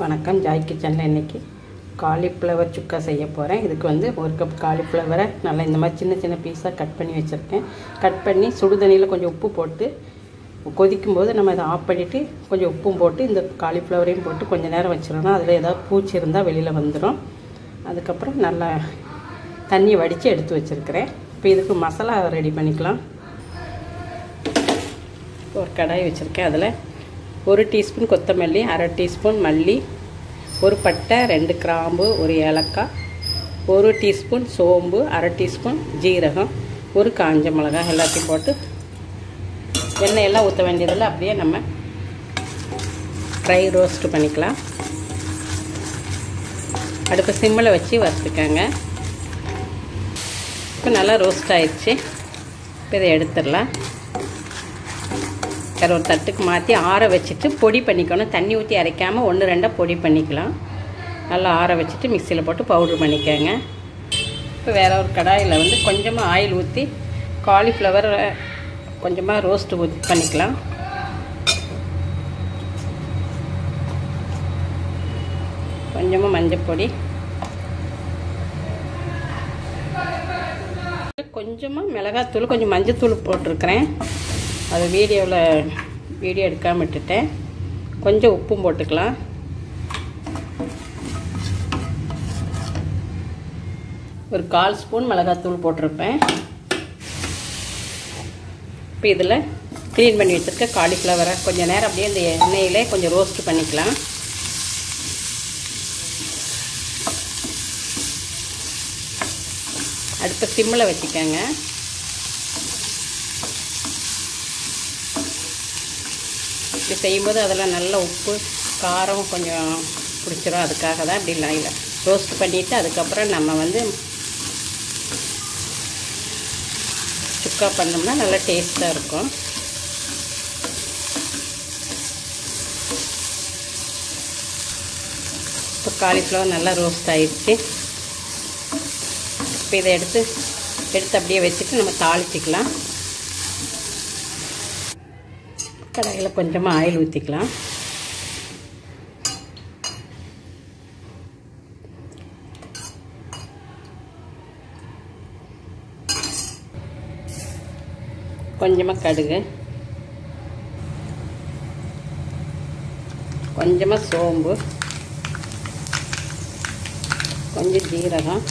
வணக்கம் ஜாய் கிச்சனில் இன்றைக்கி காலிஃப்ளவர் சுக்கா செய்ய போகிறேன் இதுக்கு வந்து ஒரு கப் காலிஃப்ளவரை நல்லா இந்த மாதிரி சின்ன சின்ன பீஸாக கட் பண்ணி வச்சுருக்கேன் கட் பண்ணி சுடு தண்ணியில் கொஞ்சம் உப்பு போட்டு கொதிக்கும் போது நம்ம அதை ஆஃப் பண்ணிவிட்டு கொஞ்சம் உப்பும் போட்டு இந்த காலிஃப்ளவரையும் போட்டு கொஞ்சம் நேரம் வச்சிடணும் அதில் ஏதாவது பூச்சி இருந்தால் வெளியில் வந்துடும் அதுக்கப்புறம் நல்லா தண்ணி வடித்து எடுத்து வச்சுருக்கிறேன் இப்போ இதுக்கு மசாலா ரெடி பண்ணிக்கலாம் ஒரு கடாய் வச்சுருக்கேன் அதில் ஒரு டீஸ்பூன் கொத்தமல்லி அரை டீஸ்பூன் மல்லி ஒரு பட்டை ரெண்டு கிராம்பு ஒரு ஏலக்காய் ஒரு டீஸ்பூன் சோம்பு அரை டீஸ்பூன் ஜீரகம் ஒரு காஞ்ச மிளகாய் எல்லாத்தையும் போட்டு எண்ணெயெல்லாம் ஊற்ற வேண்டியதில் அப்படியே நம்ம ட்ரை ரோஸ்ட் பண்ணிக்கலாம் அடுப்பு சிம்மில் வச்சு வறுத்துக்கங்க இப்போ நல்லா ரோஸ்ட் ஆயிடுச்சு இப்போ இதை எடுத்துடலாம் வேறு ஒரு தட்டுக்கு மாற்றி ஆற வச்சுட்டு பொடி பண்ணிக்கணும் தண்ணி ஊற்றி அரைக்காமல் ஒன்று ரெண்டாக பொடி பண்ணிக்கலாம் நல்லா ஆற வச்சுட்டு மிக்சியில் போட்டு பவுட்ரு பண்ணிக்கோங்க இப்போ வேறு ஒரு கடாயில் வந்து கொஞ்சமாக ஆயில் ஊற்றி காலிஃப்ளவர் கொஞ்சமாக ரோஸ்ட்டு ஊற்றி பண்ணிக்கலாம் கொஞ்சமாக மஞ்சள் பொடி கொஞ்சமாக மிளகாத்தூள் கொஞ்சம் மஞ்சத்தூள் போட்டிருக்கிறேன் அது வீடியோவில் வீடியோ எடுக்காமல் விட்டுட்டேன் கொஞ்சம் உப்பும் போட்டுக்கலாம் ஒரு கால் ஸ்பூன் மிளகாத்தூள் போட்டிருப்பேன் இப்போ இதில் க்ளீன் பண்ணி வச்சுருக்க காலிஃப்ளவரை கொஞ்சம் நேரம் அப்படியே இந்த எண்ணெயில் கொஞ்சம் ரோஸ்ட் பண்ணிக்கலாம் அடுப்பை சிம்மில் வச்சுக்கோங்க இப்படி செய்யும்போது அதில் நல்ல உப்பு காரம் கொஞ்சம் பிடிச்சிரும் அதுக்காக தான் இப்படி லைனில் ரோஸ்ட் பண்ணிவிட்டு அதுக்கப்புறம் நம்ம வந்து சுக்கா பண்ணோம்னா நல்லா டேஸ்ட்டாக இருக்கும் இப்போ காலிஃப்ளவர் நல்லா ரோஸ்ட் ஆயிடுச்சு இப்போ இதை எடுத்து எடுத்து அப்படியே வச்சுட்டு நம்ம தாளிச்சிக்கலாம் கடாயில் கொஞ்சமாக ஆயில் ஊற்றிக்கலாம் கொஞ்சமாக கடுகு கொஞ்சமாக சோம்பு கொஞ்சம் ஜீரகம்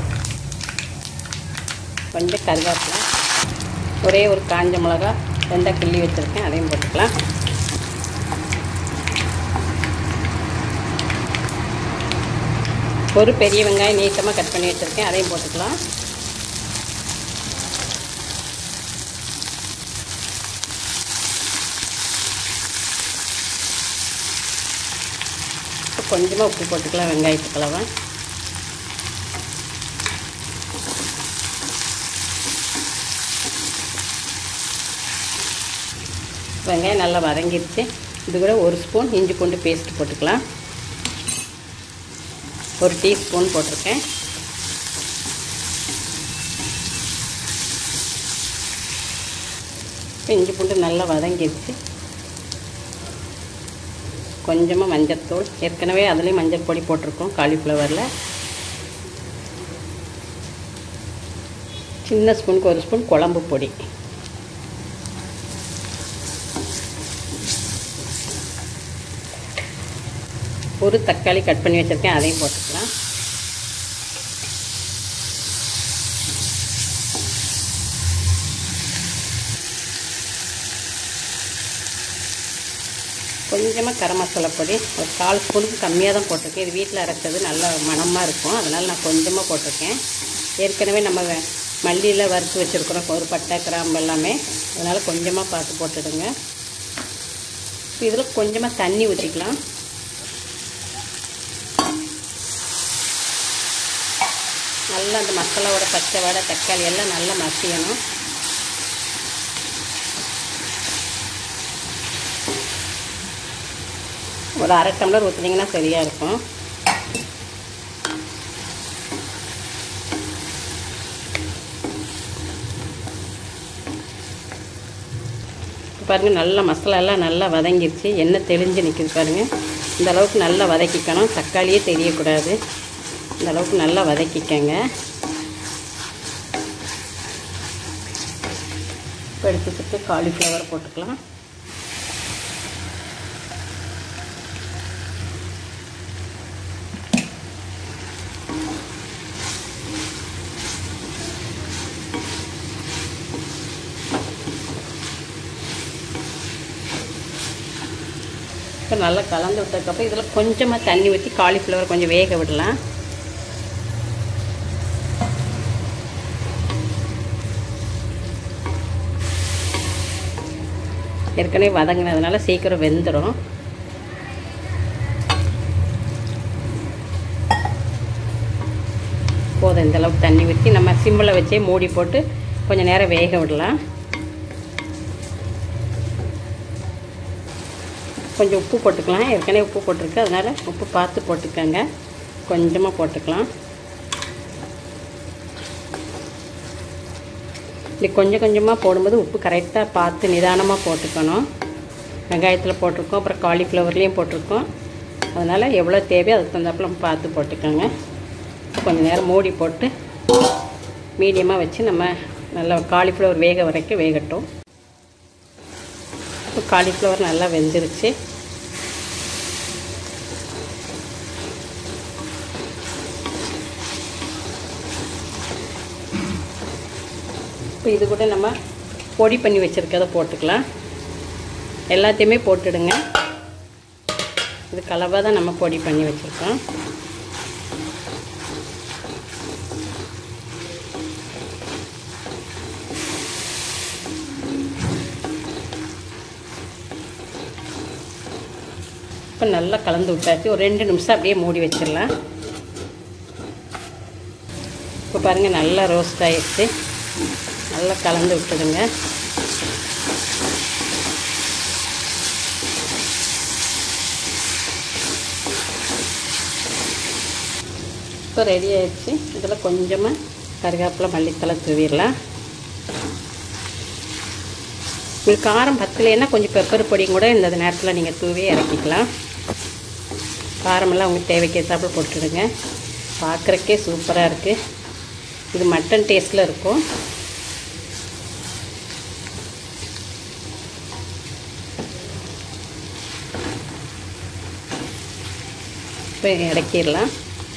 கொஞ்சம் கருவேப்பிலை ஒரே ஒரு காஞ்ச மிளகா வெந்தா கிள்ளி வச்சுருக்கேன் அதையும் போட்டுக்கலாம் ஒரு பெரிய வெங்காயம் நீட்டமாக கட் பண்ணி வச்சுருக்கேன் அதையும் போட்டுக்கலாம் இப்போ கொஞ்சமாக உப்பு போட்டுக்கலாம் வெங்காயத்து கலவை வெங்காயம் நல்லா வதங்கிடுச்சு இது கூட ஒரு ஸ்பூன் இஞ்சி பூண்டு பேஸ்ட் போட்டுக்கலாம் ஒரு டீஸ்பூன் போட்டிருக்கேன் இஞ்சி பூண்டு நல்லா வதங்கிடுச்சு கொஞ்சமாக மஞ்சத்தூள் ஏற்கனவே அதுலேயும் மஞ்சள் பொடி போட்டிருக்கோம் காலிஃப்ளவரில் சின்ன ஸ்பூனுக்கு ஒரு ஸ்பூன் குழம்பு பொடி ஒரு தக்காளி கட் பண்ணி வச்சுருக்கேன் அதையும் போட்டுக்கலாம் கொஞ்சமாக கரம் மசாலா பொடி ஒரு கால் ஸ்பூனுக்கு கம்மியாக தான் போட்டிருக்கேன் இது வீட்டில் அரைச்சது நல்ல மணமாக இருக்கும் அதனால் நான் கொஞ்சமாக போட்டிருக்கேன் ஏற்கனவே நம்ம மல்லியில் வறுத்து வச்சுருக்குறோம் ஒரு பட்டை கிராம்பு எல்லாமே அதனால் கொஞ்சமாக பார்த்து போட்டுடுங்க இப்போ இதில் கொஞ்சமாக தண்ணி ஊற்றிக்கலாம் நல்லா அந்த மசாலாவோட பச்சை வடை தக்காளி எல்லாம் நல்லா மசியணும் ஒரு அரை டம்ளர் ஊற்றுனீங்கன்னா சரியாக இருக்கும் பாருங்கள் நல்லா மசாலா எல்லாம் நல்லா வதங்கிருச்சு எண்ணெய் தெளிஞ்சு நிற்கிது பாருங்கள் இந்த அளவுக்கு நல்லா வதக்கிக்கணும் தக்காளியே தெரியக்கூடாது இந்த அளவுக்கு நல்லா வதக்கிக்கங்க இப்போ எடுத்துக்கிட்டு காலிஃப்ளவர் போட்டுக்கலாம் இப்போ நல்லா கலந்து விட்டதுக்கப்புறம் இதில் கொஞ்சமாக தண்ணி ஊற்றி காலிஃப்ளவர் கொஞ்சம் வேக விடலாம் ஏற்கனவே வதங்கினதுனால சீக்கிரம் வெந்துடும் போதும் இந்த அளவுக்கு தண்ணி ஊற்றி நம்ம சிம்மில் வச்சே மூடி போட்டு கொஞ்சம் நேரம் வேக விடலாம் கொஞ்சம் உப்பு போட்டுக்கலாம் ஏற்கனவே உப்பு போட்டிருக்கு அதனால் உப்பு பார்த்து போட்டுக்கோங்க கொஞ்சமாக போட்டுக்கலாம் இப்படி கொஞ்சம் கொஞ்சமாக போடும்போது உப்பு கரெக்டாக பார்த்து நிதானமாக போட்டுக்கணும் வெங்காயத்தில் போட்டிருக்கோம் அப்புறம் காலிஃப்ளவர்லேயும் போட்டிருக்கோம் அதனால் எவ்வளோ தேவையோ அதுக்கு தகுந்தாப்புல பார்த்து போட்டுக்கோங்க கொஞ்சம் நேரம் மூடி போட்டு மீடியமாக வச்சு நம்ம நல்லா காலிஃப்ளவர் வேக வரைக்கும் வேகட்டும் இப்போ காலிஃப்ளவர் நல்லா வெந்துருச்சு இப்போ இது கூட நம்ம பொடி பண்ணி வச்சுருக்கதை போட்டுக்கலாம் எல்லாத்தையுமே போட்டுடுங்க இது கலவாக தான் நம்ம பொடி பண்ணி வச்சுருக்கோம் இப்போ நல்லா கலந்து விட்டாச்சு ஒரு ரெண்டு நிமிஷம் அப்படியே மூடி வச்சிடலாம் இப்போ பாருங்கள் நல்லா ரோஸ்ட் ஆகிடுச்சு நல்லா கலந்து விட்டுடுங்க இப்போ ரெடி ஆயிடுச்சு இதில் கொஞ்சமாக கருவேப்பிலை மல்லித்தலை தூவிடலாம் உங்களுக்கு காரம் பத்தலைன்னா கொஞ்சம் பெப்பர் பொடியும் கூட இந்த நேரத்தில் நீங்கள் தூவி இறக்கிக்கலாம் காரமெல்லாம் உங்களுக்கு தேவைக்கு ஏற்றாப்புல போட்டுடுங்க பார்க்குறக்கே சூப்பராக இருக்குது இது மட்டன் டேஸ்ட்டில் இருக்கும் இப்போ இறக்கிடலாம்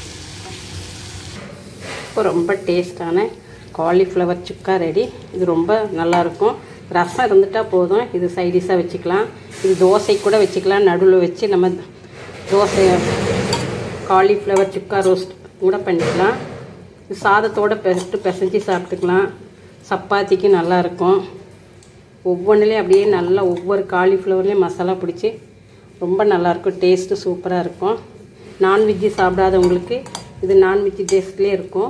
இப்போ ரொம்ப டேஸ்டான காலிஃப்ளவர் சுக்கா ரெடி இது ரொம்ப நல்லாயிருக்கும் ரசம் இருந்துட்டால் போதும் இது சைடிஷாக வச்சுக்கலாம் இது தோசை கூட வச்சுக்கலாம் நடுவில் வச்சு நம்ம தோசை காலிஃப்ளவர் சுக்கா ரோஸ்ட் கூட பண்ணிக்கலாம் இது சாதத்தோடு பெசட்டு பிசைஞ்சு சாப்பிட்டுக்கலாம் சப்பாத்திக்கு நல்லாயிருக்கும் ஒவ்வொன்றுலேயும் அப்படியே நல்லா ஒவ்வொரு காலிஃப்ளவர்லேயும் மசாலா பிடிச்சி ரொம்ப நல்லாயிருக்கும் டேஸ்ட்டு சூப்பராக இருக்கும் நான்வெஜ்ஜு சாப்பிடாதவங்களுக்கு இது நான்வெஜ் டேஸ்ட்லேயே இருக்கும்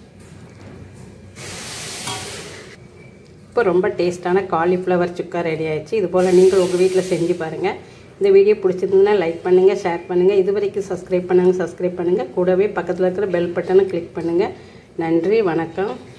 இப்போ ரொம்ப டேஸ்ட்டான காலிஃப்ளவர் சுக்கா ரெடி ஆயிடுச்சு இது போல் நீங்கள் உங்கள் வீட்டில் செஞ்சு பாருங்கள் இந்த வீடியோ பிடிச்சிருந்ததுன்னா லைக் பண்ணுங்கள் ஷேர் பண்ணுங்கள் இது வரைக்கும் சப்ஸ்கிரைப் பண்ணுங்கள் சப்ஸ்கிரைப் பண்ணுங்கள் கூடவே பக்கத்தில் இருக்கிற பெல் பட்டனை கிளிக் பண்ணுங்கள் நன்றி வணக்கம்